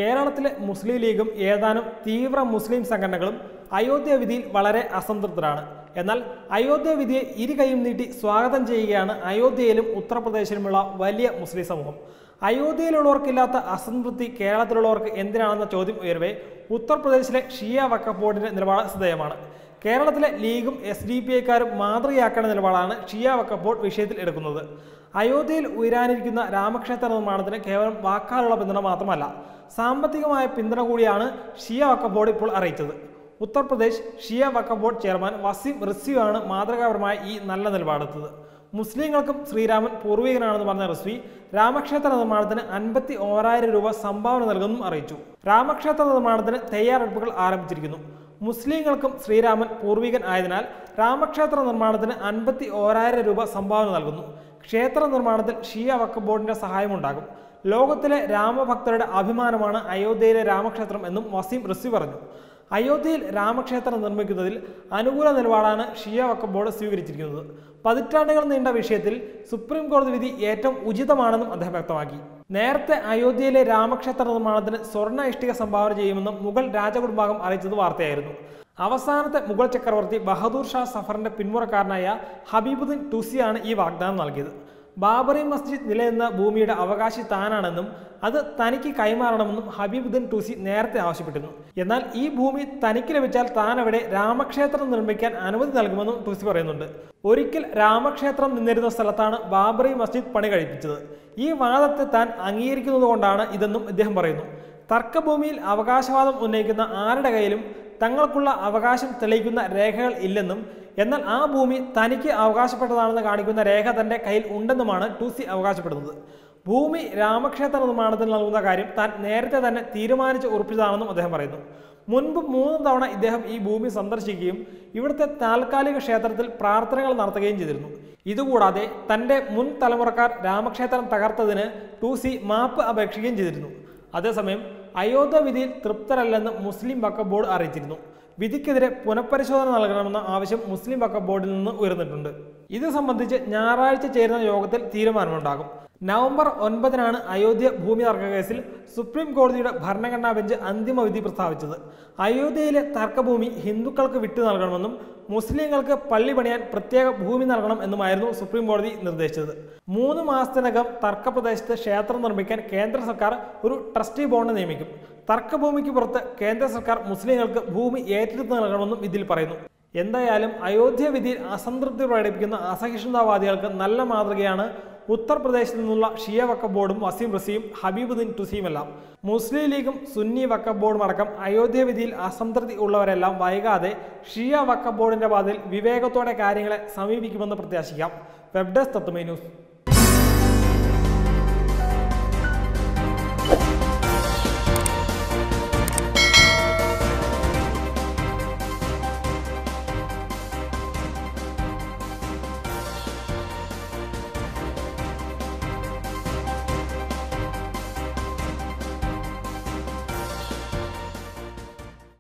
കേരളത്തിലെ മുസ്ലിം ലീഗും ഏതാനും തീവ്ര മുസ്ലിം സംഘടനകളും അയോധ്യ വിധിയിൽ വളരെ അസംതൃപ്തരാണ് എന്നാൽ അയോധ്യ വിധിയെ ഇരു കൈയും നീട്ടി സ്വാഗതം ചെയ്യുകയാണ് അയോധ്യയിലും ഉത്തർപ്രദേശിലുമുള്ള വലിയ മുസ്ലിം സമൂഹം അയോധ്യയിലുള്ളവർക്കില്ലാത്ത അസംതൃപ്തി കേരളത്തിലുള്ളവർക്ക് എന്തിനാണെന്ന ചോദ്യം ഉയരവേ ഉത്തർപ്രദേശിലെ ഷിയ വഖഫ് ബോർഡിന്റെ നിലപാട് ശ്രദ്ധേയമാണ് കേരളത്തിലെ ലീഗും എസ് ഡി പി ഐക്കാരും മാതൃകയാക്കേണ്ട നിലപാടാണ് ഷിയ വഖഫ് ബോർഡ് വിഷയത്തിൽ എടുക്കുന്നത് അയോധ്യയിൽ ഉയരാനിരിക്കുന്ന രാമക്ഷേത്ര നിർമ്മാണത്തിന് കേവലം വാക്കാലുള്ള പിന്തുണ മാത്രമല്ല സാമ്പത്തികമായ പിന്തുണ കൂടിയാണ് ഷിയ വഖഫ് ബോർഡ് ഇപ്പോൾ അറിയിച്ചത് ഉത്തർപ്രദേശ് ഷിയ വഖഫ് ബോർഡ് ചെയർമാൻ വസീം റിസ്വിയാണ് മാതൃകാപരമായ ഈ നല്ല നിലപാടെടുത്തത് മുസ്ലിങ്ങൾക്കും ശ്രീരാമൻ പൂർവികനാണെന്ന് പറഞ്ഞ റിസ്വി രാമക്ഷേത്ര നിർമ്മാണത്തിന് അൻപത്തി ഓരായിരം രൂപ സംഭാവന നൽകുമെന്നും അറിയിച്ചു രാമക്ഷേത്ര നിർമ്മാണത്തിന് തയ്യാറെടുപ്പുകൾ ആരംഭിച്ചിരിക്കുന്നു മുസ്ലിങ്ങൾക്കും ശ്രീരാമൻ പൂർവികൻ ആയതിനാൽ രാമക്ഷേത്ര നിർമ്മാണത്തിന് അൻപത്തി ഓരായിരം രൂപ സംഭാവന നൽകുന്നു ക്ഷേത്ര നിർമ്മാണത്തിൽ ഷിയ വഖഫ് ബോർഡിന്റെ സഹായമുണ്ടാകും ലോകത്തിലെ രാമഭക്തരുടെ അഭിമാനമാണ് അയോധ്യയിലെ രാമക്ഷേത്രം എന്നും വസീം റിസ്വി പറഞ്ഞു അയോധ്യയിൽ രാമക്ഷേത്രം നിർമ്മിക്കുന്നതിൽ അനുകൂല നിലപാടാണ് ഷിയ വഖഫ് ബോർഡ് സ്വീകരിച്ചിരിക്കുന്നത് പതിറ്റാണ്ടുകൾ നീണ്ട വിഷയത്തിൽ സുപ്രീം കോടതി വിധി ഏറ്റവും ഉചിതമാണെന്നും അദ്ദേഹം വ്യക്തമാക്കി നേരത്തെ അയോധ്യയിലെ രാമക്ഷേത്ര നിർമ്മാണത്തിന് സ്വർണ്ണ ഇഷ്ടിക സംഭാവന ചെയ്യുമെന്നും മുഗൾ രാജകുടുംബാംഗം അറിയിച്ചത് വാർത്തയായിരുന്നു അവസാനത്തെ മുഗൾ ചക്രവർത്തി ബഹദൂർ ഷാ സഫറിന്റെ പിന്മുറക്കാരനായ ഹബീബുദ്ദീൻ ടുസിയാണ് ഈ വാഗ്ദാനം നൽകിയത് ബാബറി മസ്ജിദ് നിലനിന്ന ഭൂമിയുടെ അവകാശി താനാണെന്നും അത് തനിക്ക് കൈമാറണമെന്നും ഹബീബുദ്ദീൻ ടൂസി നേരത്തെ ആവശ്യപ്പെട്ടിരുന്നു എന്നാൽ ഈ ഭൂമി തനിക്ക് ലഭിച്ചാൽ താൻ അവിടെ രാമക്ഷേത്രം നിർമ്മിക്കാൻ അനുമതി നൽകുമെന്നും ടൂസി പറയുന്നുണ്ട് ഒരിക്കൽ രാമക്ഷേത്രം നിന്നിരുന്ന സ്ഥലത്താണ് ബാബറി മസ്ജിദ് പണി കഴിപ്പിച്ചത് ഈ വാദത്തെ താൻ അംഗീകരിക്കുന്നതുകൊണ്ടാണ് ഇതെന്നും ഇദ്ദേഹം പറയുന്നു തർക്കഭൂമിയിൽ അവകാശവാദം ഉന്നയിക്കുന്ന ആരുടെ കയ്യിലും തങ്ങൾക്കുള്ള അവകാശം തെളിയിക്കുന്ന രേഖകൾ ഇല്ലെന്നും എന്നാൽ ആ ഭൂമി തനിക്ക് അവകാശപ്പെട്ടതാണെന്ന് കാണിക്കുന്ന രേഖ തന്റെ കയ്യിൽ ഉണ്ടെന്നുമാണ് ടൂസി അവകാശപ്പെടുന്നത് ഭൂമി രാമക്ഷേത്ര നിർമ്മാണത്തിന് നൽകുന്ന കാര്യം താൻ നേരത്തെ തന്നെ തീരുമാനിച്ച് ഉറപ്പിച്ചതാണെന്നും അദ്ദേഹം പറയുന്നു മുൻപ് മൂന്ന് തവണ ഇദ്ദേഹം ഈ ഭൂമി സന്ദർശിക്കുകയും ഇവിടുത്തെ താൽക്കാലിക ക്ഷേത്രത്തിൽ പ്രാർത്ഥനകൾ നടത്തുകയും ചെയ്തിരുന്നു ഇതുകൂടാതെ തന്റെ മുൻ തലമുറക്കാർ രാമക്ഷേത്രം തകർത്തതിന് ടൂസി മാപ്പ് അപേക്ഷിക്കുകയും ചെയ്തിരുന്നു അതേസമയം അയോധ്യ വിധിയിൽ തൃപ്തരല്ലെന്ന് മുസ്ലിം വഖഫ് ബോർഡ് അറിയിച്ചിരുന്നു വിധിക്കെതിരെ പുനഃപരിശോധന നൽകണമെന്ന ആവശ്യം മുസ്ലിം വഖഫ് ബോർഡിൽ നിന്ന് ഉയർന്നിട്ടുണ്ട് ഇത് സംബന്ധിച്ച് ഞായറാഴ്ച ചേരുന്ന യോഗത്തിൽ തീരുമാനമുണ്ടാകും നവംബർ ഒൻപതിനാണ് അയോധ്യ ഭൂമി തർക്ക കേസിൽ സുപ്രീം കോടതിയുടെ ഭരണഘടനാ ബെഞ്ച് അന്തിമ വിധി പ്രസ്താവിച്ചത് അയോധ്യയിലെ തർക്കഭൂമി ഹിന്ദുക്കൾക്ക് വിട്ടു നൽകണമെന്നും മുസ്ലിങ്ങൾക്ക് പള്ളി പണിയാൻ പ്രത്യേക ഭൂമി നൽകണം എന്നുമായിരുന്നു സുപ്രീം കോടതി നിർദ്ദേശിച്ചത് മൂന്ന് മാസത്തിനകം തർക്കപ്രദേശത്ത് ക്ഷേത്രം നിർമ്മിക്കാൻ കേന്ദ്ര സർക്കാർ ഒരു ട്രസ്റ്റി ബോണ്ട് നിയമിക്കും തർക്കഭൂമിക്ക് പുറത്ത് കേന്ദ്ര സർക്കാർ മുസ്ലിങ്ങൾക്ക് ഭൂമി ഏറ്റെടുത്ത് നൽകണമെന്നും ഇതിൽ പറയുന്നു എന്തായാലും അയോധ്യ വിധിയിൽ അസംതൃപ്തി പ്രകടിപ്പിക്കുന്ന അസഹിഷ്ണുതാവാദികൾക്ക് നല്ല മാതൃകയാണ് ഉത്തർപ്രദേശിൽ നിന്നുള്ള ഷിയ വക്കഫ് ബോർഡും വസീം റസിയും ഹബീബുദ്ദീൻ ടുസിയുമെല്ലാം മുസ്ലിം ലീഗും സുന്നി വക്കഫ് ബോർഡും അടക്കം അയോധ്യ വിധിയിൽ അസംതൃപ്തി ഉള്ളവരെല്ലാം വൈകാതെ ഷിയ വക്കഫ് ബോർഡിന്റെ പാതയിൽ വിവേകത്തോടെ കാര്യങ്ങളെ സമീപിക്കുമെന്ന് പ്രത്യാശിക്കാം വെബ് ഡെസ്ക് തത്വമേ ന്യൂസ്